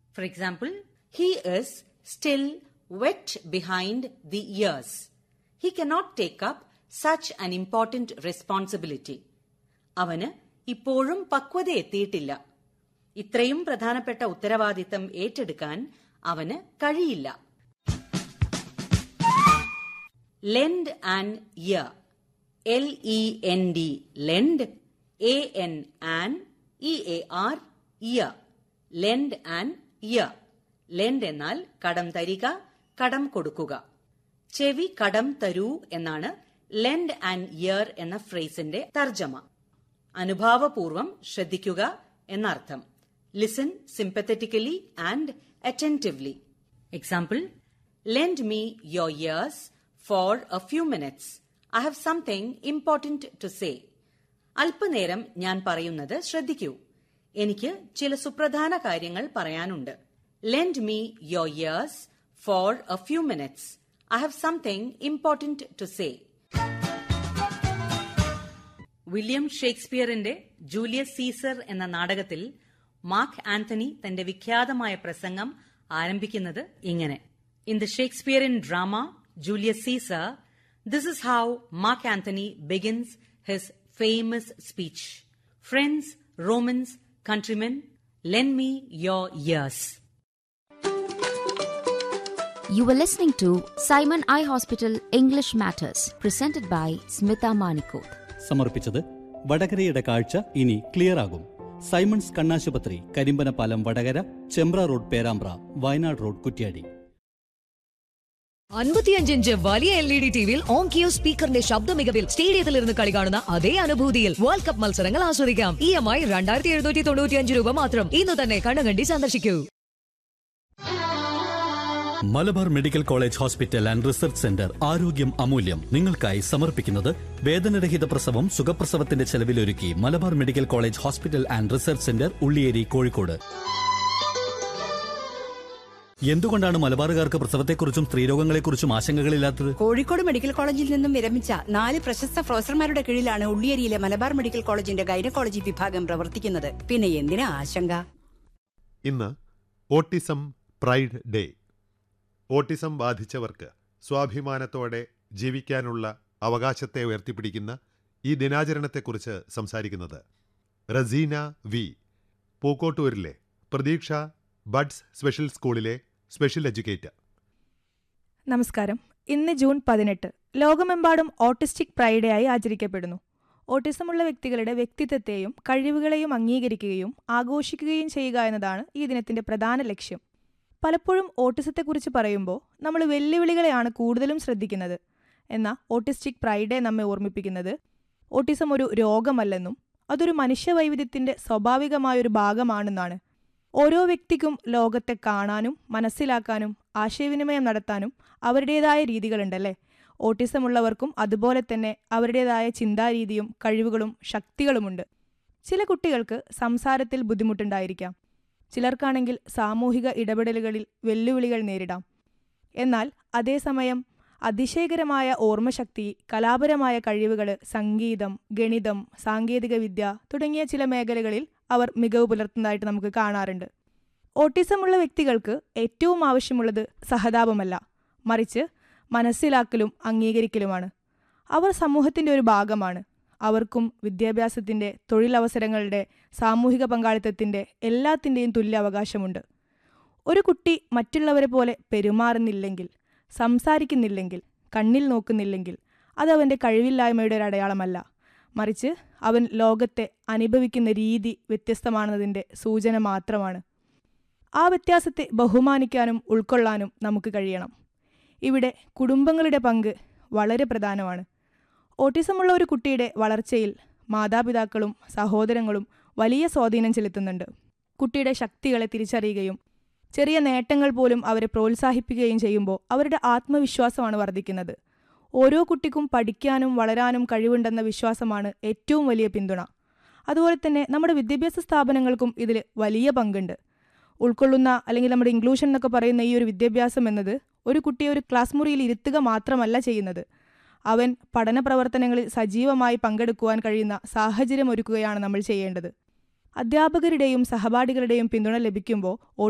For example, he is still wet behind the ears. He cannot take up such an important responsibility. അവന് ഇപ്പോഴും പക്വത എത്തിയിട്ടില്ല ഇത്രയും പ്രധാനപ്പെട്ട ഉത്തരവാദിത്തം ഏറ്റെടുക്കാൻ അവന് കഴിയില്ല lend and ear L E N D lend A N an E A R ear lend and ear lend എന്നാൽ കടം തരിക കടം കൊടുക്കുക ചെവി കടം തരൂ എന്നാണ് ലെൻഡ് ആൻഡ് ഇയർ എന്ന ഫ്രേസിന്റെ തർജ്ജമ അനുഭാവപൂർവം ശ്രദ്ധിക്കുക എന്നർത്ഥം listen sympathetically and attentively example lend me your ears for a few minutes I have something important to say അല്പനേരം ഞാൻ പറയുന്നത് ശ്രദ്ധിക്കൂ എനിക്ക് ചില സുപ്രധാന കാര്യങ്ങൾ പറയാനുണ്ട് lend me your ears for a few minutes I have something important to say William ഷേക്സ്പിയറിന്റെ ജൂലിയസ് സീസർ എന്ന നാടകത്തിൽ മാർക്ക് ആന്റണി തന്റെ വിഖ്യാതമായ പ്രസംഗം ആരംഭിക്കുന്നത് ഇങ്ങനെ in the Shakespearean drama Julius Caesar this is how Mark Antony begins his famous speech friends Romans countrymen lend me your ears You were listening to Simon Eye Hospital English Matters, presented by Smita Manikoth. സമർപ്പിച്ചത് വടകരയുടെ കാഴ്ച ഇനി clear ആകും Simon's കണ്ണാശുപത്രി Karimbanapalam Vadakara Chembra road Perambra Wayanad road Kuttiadi അൻപത്തിയഞ്ച് inch വലിയ L E D ടിവിയിൽ Onkyo സ്പീക്കറിന്റെ ശബ്ദ മികവിൽ സ്റ്റേഡിയത്തിൽ ഇരുന്ന് കളി കാണുന്ന അതേ അനുഭൂതിയിൽ വേൾഡ് കപ്പ് മത്സരങ്ങൾ ആസ്വദിക്കാം ഇ എം ഐ രണ്ടായിരത്തി എഴുന്നൂറ്റി തൊണ്ണൂറ്റിയഞ്ച് രൂപ മാത്രം ഇന്ന് തന്നെ കണ്ണുകണ്ടി സന്ദർശിക്കൂ Malabar medical college hospital and research centre ആരോഗ്യം അമൂല്യം നിങ്ങൾക്കായി സമർപ്പിക്കുന്നത് വേദനരഹിത പ്രസവം സുഖപ്രസവത്തിന്റെ ചെലവിലൊരുക്കി Malabar medical college hospital and research centre Ulliyeri Kozhikode എന്തുകൊണ്ടാണ് മലബാറുകാർക്ക് പ്രസവത്തെക്കുറിച്ചും സ്ത്രീരോഗങ്ങളെക്കുറിച്ചും ആശങ്കകളില്ലാത്തത് കോഴിക്കോട് മെഡിക്കൽ കോളേജിൽ നിന്നും വിരമിച്ച നാല് പ്രശസ്ത പ്രൊഫസർമാരുടെ കീഴിലാണ് ഉള്ളിയേരിയിലെ മലബാർ മെഡിക്കൽ കോളേജിന്റെ ഗൈനക്കോളജി വിഭാഗം പ്രവർത്തിക്കുന്നത് പിന്നെ എന്തിനാ ആശങ്ക ഇന്ന് ഓട്ടിസം പ്രൈഡ് ഡേ ഓട്ടിസം ബാധിച്ചവർക്ക് സ്വാഭിമാനത്തോടെ ജീവിക്കാനുള്ള അവകാശത്തെ ഉയർത്തിപ്പിടിക്കുന്ന ഈ ദിനാചരണത്തെക്കുറിച്ച് സംസാരിക്കുന്നത് റസീന വി പൂക്കോട്ടൂരിലെ പ്രതീക്ഷ ബഡ്സ് സ്പെഷ്യൽ സ്കൂളിലെ സ്പെഷ്യൽ എഡ്യൂക്കേറ്റർ നമസ്കാരം ഇന്ന് ജൂൺ പതിനെട്ട് ലോകമെമ്പാടും ഓട്ടിസ്റ്റിക് പ്രൈഡ് ആയി ആചരിക്കപ്പെടുന്നു ഓട്ടിസമുള്ള വ്യക്തികളുടെ വ്യക്തിത്വത്തെയും കഴിവുകളെയും അംഗീകരിക്കുകയും ആഘോഷിക്കുകയും ചെയ്യുക എന്നതാണ് ഈ ദിനത്തിന്റെ പ്രധാന ലക്ഷ്യം പലപ്പോഴും ഓട്ടിസത്തെക്കുറിച്ച് പറയുമ്പോൾ നമ്മൾ വെല്ലുവിളികളെയാണ് കൂടുതലും ശ്രദ്ധിക്കുന്നത് എന്നാൽ ഓട്ടിസ്റ്റിക് പ്രൈഡെ നമ്മെ ഓർമ്മിപ്പിക്കുന്നത് ഓട്ടിസം ഒരു രോഗമല്ലെന്നും അതൊരു മനുഷ്യവൈവിധ്യത്തിന്റെ സ്വാഭാവികമായൊരു ഭാഗമാണെന്നാണ് ഓരോ വ്യക്തിക്കും ലോകത്തെ കാണാനും മനസ്സിലാക്കാനും ആശയവിനിമയം നടത്താനും അവരുടേതായ രീതികളുണ്ടല്ലേ ഓട്ടിസം ഉള്ളവർക്കും അതുപോലെ തന്നെ അവരുടേതായ ചിന്താരീതിയും കഴിവുകളും ശക്തികളുമുണ്ട് ചില കുട്ടികൾക്ക് സംസാരത്തിൽ ബുദ്ധിമുട്ടുണ്ടായിരിക്കാം ചിലർക്കാണെങ്കിൽ സാമൂഹിക ഇടപെടലുകളിൽ വെല്ലുവിളികൾ നേരിടാം എന്നാൽ അതേസമയം അതിശയകരമായ ഓർമ്മശക്തി കലാപരമായ കഴിവുകൾ സംഗീതം ഗണിതം സാങ്കേതികവിദ്യ തുടങ്ങിയ ചില മേഖലകളിൽ അവർ മികവ് പുലർത്തുന്നതായിട്ട് നമുക്ക് കാണാറുണ്ട് ഓട്ടിസമുള്ള വ്യക്തികൾക്ക് ഏറ്റവും ആവശ്യമുള്ളത് സഹതാപമല്ല മറിച്ച് മനസ്സിലാക്കലും അംഗീകരിക്കലുമാണ് അവർ സമൂഹത്തിൻ്റെ ഒരു ഭാഗമാണ് അവർക്കും വിദ്യാഭ്യാസത്തിൻ്റെ തൊഴിലവസരങ്ങളുടെ സാമൂഹിക പങ്കാളിത്തത്തിൻ്റെ എല്ലാത്തിൻ്റെയും തുല്യ അവകാശമുണ്ട് ഒരു കുട്ടി മറ്റുള്ളവരെ പോലെ പെരുമാറുന്നില്ലെങ്കിൽ സംസാരിക്കുന്നില്ലെങ്കിൽ കണ്ണിൽ നോക്കുന്നില്ലെങ്കിൽ അത് അവൻ്റെ കഴിവില്ലായ്മയുടെ ഒരു അടയാളമല്ല മറിച്ച് അവൻ ലോകത്തെ അനുഭവിക്കുന്ന രീതി വ്യത്യസ്തമാണെന്നതിൻ്റെ സൂചന മാത്രമാണ് ആ വ്യത്യാസത്തെ ബഹുമാനിക്കാനും ഉൾക്കൊള്ളാനും നമുക്ക് കഴിയണം ഇവിടെ കുടുംബങ്ങളുടെ പങ്ക് വളരെ പ്രധാനമാണ് ഓട്ടിസമുള്ള ഒരു കുട്ടിയുടെ വളർച്ചയിൽ മാതാപിതാക്കളും സഹോദരങ്ങളും വലിയ സ്വാധീനം ചെലുത്തുന്നുണ്ട് കുട്ടിയുടെ ശക്തികളെ തിരിച്ചറിയുകയും ചെറിയ നേട്ടങ്ങൾ പോലും അവരെ പ്രോത്സാഹിപ്പിക്കുകയും ചെയ്യുമ്പോൾ അവരുടെ ആത്മവിശ്വാസമാണ് വർദ്ധിക്കുന്നത് ഓരോ കുട്ടിക്കും പഠിക്കാനും വളരാനും കഴിവുണ്ടെന്ന വിശ്വാസമാണ് ഏറ്റവും വലിയ പിന്തുണ അതുപോലെ തന്നെ നമ്മുടെ വിദ്യാഭ്യാസ സ്ഥാപനങ്ങൾക്കും ഇതിൽ വലിയ പങ്കുണ്ട് ഉൾക്കൊള്ളുന്ന അല്ലെങ്കിൽ നമ്മുടെ ഇൻക്ലൂഷൻ എന്നൊക്കെ പറയുന്ന ഈ ഒരു വിദ്യാഭ്യാസം എന്നത് ഒരു കുട്ടിയെ ഒരു ക്ലാസ് മുറിയിൽ ഇരുത്തുക മാത്രമല്ല ചെയ്യുന്നത് അവൻ പഠന പ്രവർത്തനങ്ങളിൽ സജീവമായി പങ്കെടുക്കുവാൻ കഴിയുന്ന സാഹചര്യം ഒരുക്കുകയാണ് നമ്മൾ ചെയ്യേണ്ടത് അധ്യാപകരുടെയും സഹപാഠികളുടെയും പിന്തുണ ലഭിക്കുമ്പോൾ